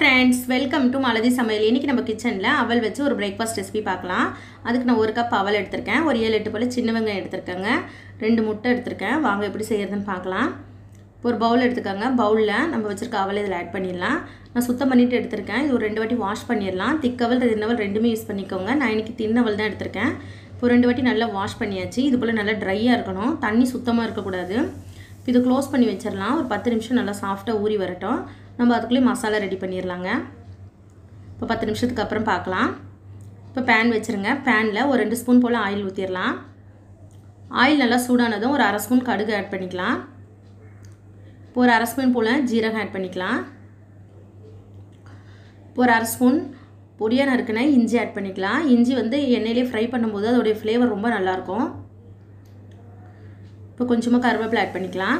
friends welcome to மலதி சமையல் இன்றைக்கி நம்ம கிச்சனில் அவல் வச்சு ஒரு பிரேக்ஃபாஸ்ட் ரெசிபி பார்க்கலாம் அதுக்கு நான் ஒரு கப் அவல் எடுத்திருக்கேன் ஒரு ஏழு எட்டு போல் சின்ன வெங்காயம் எடுத்திருக்கேங்க ரெண்டு முட்டை எடுத்திருக்கேன் வாங்க எப்படி செய்யறதுன்னு பார்க்கலாம் இப்போ ஒரு பவுல் எடுத்துக்கோங்க பவுலில் நம்ம வச்சுருக்க அவல் இதில் ஆட் பண்ணிடலாம் நான் சுத்தம் பண்ணிவிட்டு எடுத்திருக்கேன் இது ஒரு ரெண்டு வாட்டி வாஷ் பண்ணிடலாம் திக்கவல் தின்னவல் ரெண்டுமே யூஸ் பண்ணிக்கோங்க நான் இன்றைக்கி தின்னவல் தான் எடுத்திருக்கேன் இப்போ ரெண்டு வாட்டி நல்லா வாஷ் பண்ணியாச்சு இது போல் நல்லா ட்ரையாக இருக்கணும் தண்ணி சுத்தமாக இருக்கக்கூடாது இப்போ இது க்ளோஸ் பண்ணி வச்சிடலாம் ஒரு பத்து நிமிஷம் நல்லா சாஃப்டாக ஊறி வரட்டும் நம்ம அதுக்குள்ளேயே மசாலா ரெடி பண்ணிடலாங்க இப்போ பத்து நிமிஷத்துக்கு அப்புறம் பார்க்கலாம் இப்போ பேன் வச்சுருங்க பேனில் ஒரு ரெண்டு ஸ்பூன் போல் ஆயில் ஊற்றிடலாம் ஆயில் நல்லா சூடானதும் ஒரு அரை ஸ்பூன் கடுகு ஆட் பண்ணிக்கலாம் இப்போ ஒரு அரை ஸ்பூன் போல் ஜீரகம் ஆட் பண்ணிக்கலாம் இப்போ ஒரு அரை ஸ்பூன் பொடியாக நறுக்குன இஞ்சி ஆட் பண்ணிக்கலாம் இஞ்சி வந்து எண்ணெயிலே ஃப்ரை பண்ணும்போது அதோடைய ஃப்ளேவர் ரொம்ப நல்லாயிருக்கும் இப்போ கொஞ்சமாக கருவேப்பிலை ஆட் பண்ணிக்கலாம்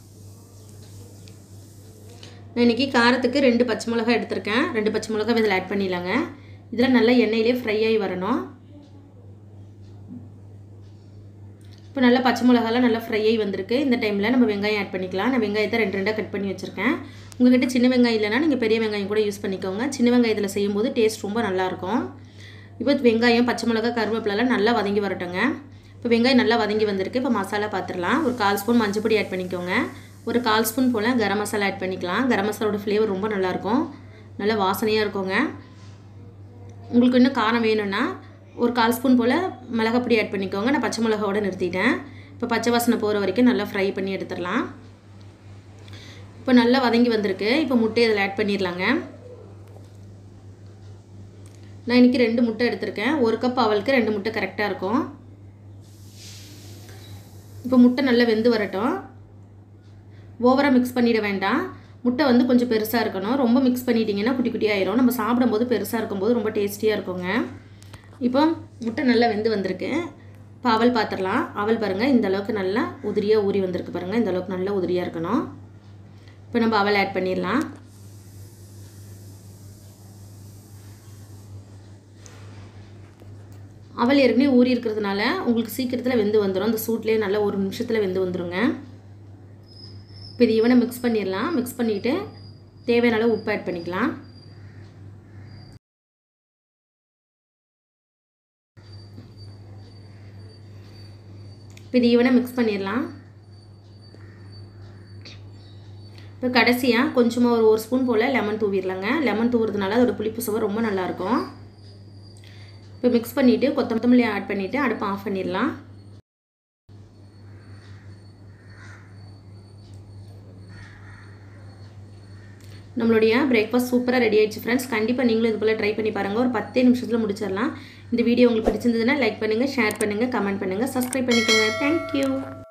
நான் இன்றைக்கி காரத்துக்கு ரெண்டு பச்சை மிளகாய் எடுத்திருக்கேன் ரெண்டு பச்சை மிளகாய் இதில் ஆட் பண்ணிடலாங்க இதில் நல்லா எண்ணெயிலே ஃப்ரை ஆகி வரணும் இப்போ நல்லா பச்சை மிளகாலாம் நல்லா ஃப்ரை ஆகி வந்திருக்கு இந்த டைமில் நம்ம வெங்காயம் ஆட் பண்ணிக்கலாம் நான் வெங்காயத்தை ரெண்டு ரெண்டாக கட் பண்ணி வச்சுருக்கேன் உங்கள்கிட்ட சின்ன வெங்காயம் இல்லைனா நீங்கள் பெரிய வெங்காயம் கூட யூஸ் பண்ணிக்கோங்க சின்ன வெங்காயத்தில் செய்யும்போது டேஸ்ட் ரொம்ப நல்லாயிருக்கும் இப்போ வெங்காயம் பச்சை மிளகாய் கருவேப்பிலலாம் நல்லா வதங்கி வரட்டுங்க இப்போ வெங்காயம் நல்லா வதங்கி வந்திருக்கு இப்போ மசாலா பார்த்துடலாம் ஒரு கால் ஸ்பூன் மஞ்சள் பொடி ஆட் பண்ணிக்கோங்க ஒரு கால் ஸ்பூன் போல் கரம் மசாலா ஆட் பண்ணிக்கலாம் கரம் மசாலோட ஃப்ளேவர் ரொம்ப நல்லாயிருக்கும் நல்லா வாசனையாக இருக்குங்க உங்களுக்கு இன்னும் காரம் வேணும்னா ஒரு கால் ஸ்பூன் போல் மிளகாப்பொடி ஆட் பண்ணிக்கோங்க நான் பச்சை மிளகாவோட நிறுத்திட்டேன் இப்போ பச்சை வாசனை போகிற வரைக்கும் நல்லா ஃப்ரை பண்ணி எடுத்துடலாம் இப்போ நல்லா வதங்கி வந்திருக்கு இப்போ முட்டை இதில் ஆட் பண்ணிடலாங்க நான் இன்றைக்கி ரெண்டு முட்டை எடுத்திருக்கேன் ஒரு கப் அவளுக்கு ரெண்டு முட்டை கரெக்டாக இருக்கும் இப்போ முட்டை நல்லா வெந்து வரட்டும் ஓவராக மிக்ஸ் பண்ணிட வேண்டாம் முட்டை வந்து கொஞ்சம் பெருசாக இருக்கணும் ரொம்ப மிக்ஸ் பண்ணிட்டீங்கன்னா குட்டி குட்டி ஆயிரும் நம்ம சாப்பிடும்போது பெருசாக இருக்கும்போது ரொம்ப டேஸ்டியாக இருக்குங்க இப்போ முட்டை நல்லா வெந்து வந்திருக்கு இப்போ அவல் பார்த்துடலாம் அவல் பாருங்கள் இந்த அளவுக்கு நல்லா உதிரியாக ஊறி வந்திருக்கு பாருங்கள் இந்த அளவுக்கு நல்லா உதிரியாக இருக்கணும் இப்போ நம்ம அவல் ஆட் பண்ணிடலாம் அவல் ஏற்கனவே ஊறி இருக்கிறதுனால உங்களுக்கு சீக்கிரத்தில் வெந்து வந்துடும் அந்த சூட்லேயே நல்லா ஒரு நிமிஷத்தில் வெந்து வந்துடுங்க இப்போ இது இவனை மிக்ஸ் பண்ணிடலாம் மிக்ஸ் பண்ணிவிட்டு தேவையான அளவு உப்பு ஆட் பண்ணிக்கலாம் இப்போ இது ஈவனாக மிக்ஸ் பண்ணிடலாம் இப்போ கடைசியாக கொஞ்சமாக ஒரு ஒரு ஸ்பூன் போல் லெமன் தூவிடலாங்க லெமன் தூவுறதுனால அதோட புளிப்பு சுவை ரொம்ப நல்லாயிருக்கும் இப்போ மிக்ஸ் பண்ணிவிட்டு கொத்தமல்லி ஆட் பண்ணிவிட்டு அடுப்பை ஆஃப் பண்ணிடலாம் நம்மளுடைய பிரேக்ஃபாஸ்ட் சூப்பராக ரெடி ஆயிடுச்சு ஃப்ரெண்ட்ஸ் கண்டிப்பாக நீங்களும் இது போல் ட்ரை பண்ணி பாருங்கள் ஒரு பத்தே நிமிஷத்தில் முடிச்சிடலாம் இந்த வீடியோ உங்களுக்கு பிடிச்சிருந்ததுன்னா லைக் பண்ணுங்கள் ஷேர் பண்ணுங்கள் கமெண்ட் பண்ணுங்கள் சப்ஸ்கிரைப் பண்ணிக்கோங்க தேங்க்யூ